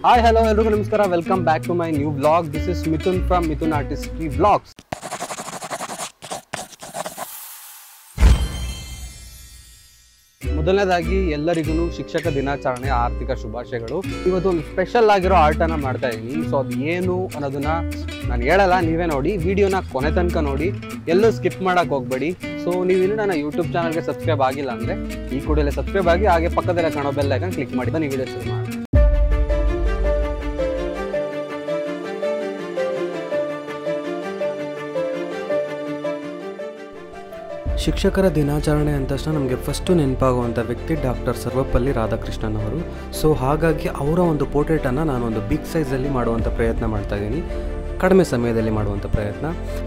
hi hello ಎಲ್ರಿಗೂ ನಮಸ್ಕಾರ welcome back to my new vlog this is Mithun from Mithun artistry vlogs ಮೊದಲನೇದಾಗಿ ಎಲ್ಲರಿಗೂ ಶಿಕ್ಷಕ ದಿನಾಚರಣೆ ಆರ್ಥಿಕ ಶುಭಾಶಯಗಳು ಇವತ್ತು ಒಂದು ಸ್ಪೆಷಲ್ ಆಗಿರೋ ಆರ್ಟನ್ನ ಮಾಡ್ತಾ ಇದ್ದೀನಿ ಸೊ ಅದು ಏನು ಅನ್ನೋದನ್ನ ನಾನು ಹೇಳಲ್ಲ ನೀವೇ ನೋಡಿ ವಿಡಿಯೋನ ಕೊನೆ ತನಕ ನೋಡಿ ಎಲ್ಲೂ ಸ್ಕಿಪ್ ಮಾಡಕ್ ಹೋಗ್ಬೇಡಿ ಸೊ ನೀವು ಇನ್ನೂ ನನ್ನ ಯೂಟ್ಯೂಬ್ ಚಾನಲ್ಗೆ ಸಬ್ಸ್ಕ್ರೈಬ್ ಆಗಿಲ್ಲ ಅಂದ್ರೆ ಈ ಕೂಡಲೇ ಸಬ್ಸ್ಕ್ರೈಬ್ ಆಗಿ ಹಾಗೆ ಪಕ್ಕದಲ್ಲೇ ಕಾಣೋ ಬೆಲ್ ಐಕನ್ ಕ್ಲಿಕ್ ಮಾಡಿ ಬನ್ನಿ ವಿಡಿಯೋ ಶುರು ಮಾಡಿ ಶಿಕ್ಷಕರ ದಿನಾಚರಣೆ ಅಂದ ತಕ್ಷಣ ನಮಗೆ ಫಸ್ಟು ನೆನಪಾಗುವಂಥ ವ್ಯಕ್ತಿ ಡಾಕ್ಟರ್ ಸರ್ವಪಲ್ಲಿ ರಾಧಾಕೃಷ್ಣನ್ ಅವರು ಸೊ ಹಾಗಾಗಿ ಅವರ ಒಂದು ಪೋರ್ಟ್ರೇಟನ್ನು ನಾನು ಒಂದು ಬಿಗ್ ಸೈಜಲ್ಲಿ ಮಾಡುವಂಥ ಪ್ರಯತ್ನ ಮಾಡ್ತಾ ಇದ್ದೀನಿ ಕಡಿಮೆ ಸಮಯದಲ್ಲಿ ಮಾಡುವಂಥ ಪ್ರಯತ್ನ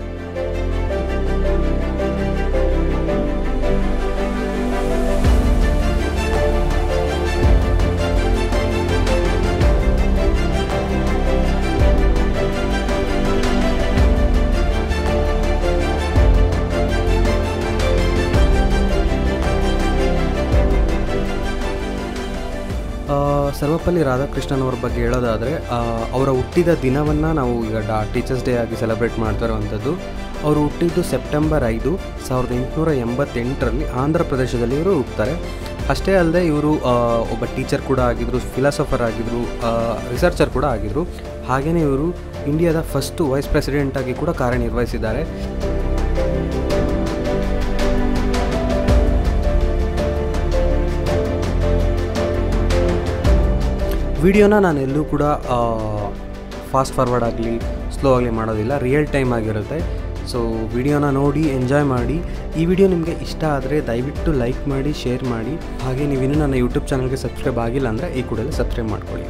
ಆ, ಸರ್ವಪಲ್ಲಿ ರಾಧಾಕೃಷ್ಣನ್ ಅವ್ರ ಬಗ್ಗೆ ಹೇಳೋದಾದರೆ ಅವರ ಹುಟ್ಟಿದ ದಿನವನ್ನು ನಾವು ಈಗ ಡಾ ಟೀಚರ್ಸ್ ಡೇ ಆಗಿ ಸೆಲೆಬ್ರೇಟ್ ಮಾಡ್ತಾ ಇರುವಂಥದ್ದು ಅವರು ಹುಟ್ಟಿದ್ದು ಸೆಪ್ಟೆಂಬರ್ ಐದು ಸಾವಿರದ ಎಂಟುನೂರ ಎಂಬತ್ತೆಂಟರಲ್ಲಿ ಆಂಧ್ರ ಪ್ರದೇಶದಲ್ಲಿ ಇವರು ಹುಟ್ಟುತ್ತಾರೆ ಅಷ್ಟೇ ಅಲ್ಲದೆ ಇವರು ಒಬ್ಬ ಟೀಚರ್ ಕೂಡ ಆಗಿದ್ದರು ಫಿಲಾಸಫರ್ ಆಗಿದ್ದರು ರಿಸರ್ಚರ್ ಕೂಡ ಆಗಿದ್ದರು ಹಾಗೆಯೇ ಇವರು ಇಂಡಿಯಾದ ಫಸ್ಟು ವೈಸ್ ಪ್ರೆಸಿಡೆಂಟ್ ಆಗಿ ಕೂಡ ಕಾರ್ಯನಿರ್ವಹಿಸಿದ್ದಾರೆ ವಿಡಿಯೋನ ನಾನು ಎಲ್ಲೂ ಕೂಡ ಫಾಸ್ಟ್ ಫಾರ್ವರ್ಡ್ ಆಗಲಿ ಸ್ಲೋ ಆಗಲಿ ಮಾಡೋದಿಲ್ಲ ರಿಯಲ್ ಟೈಮ್ ಆಗಿರುತ್ತೆ ಸೊ ವಿಡಿಯೋನ ನೋಡಿ ಎಂಜಾಯ್ ಮಾಡಿ ಈ ವಿಡಿಯೋ ನಿಮಗೆ ಇಷ್ಟ ಆದರೆ ದಯವಿಟ್ಟು ಲೈಕ್ ಮಾಡಿ ಶೇರ್ ಮಾಡಿ ಹಾಗೆ ನೀವಿನ್ನೂ ನನ್ನ ಯೂಟ್ಯೂಬ್ ಚಾನಲ್ಗೆ ಸಬ್ಸ್ಕ್ರೈಬ್ ಆಗಿಲ್ಲ ಅಂದರೆ ಈ ಕೂಡಲೇ ಸಬ್ಸ್ಕ್ರೈಬ್ ಮಾಡ್ಕೊಳ್ಳಿ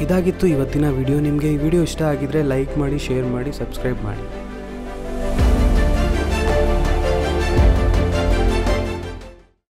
ಇದಾಗಿತ್ತು ಇವತ್ತಿನ ವಿಡಿಯೋ ನಿಮಗೆ ಈ ವಿಡಿಯೋ ಇಷ್ಟ ಆಗಿದ್ರೆ ಲೈಕ್ ಮಾಡಿ ಶೇರ್ ಮಾಡಿ ಸಬ್ಸ್ಕ್ರೈಬ್ ಮಾಡಿ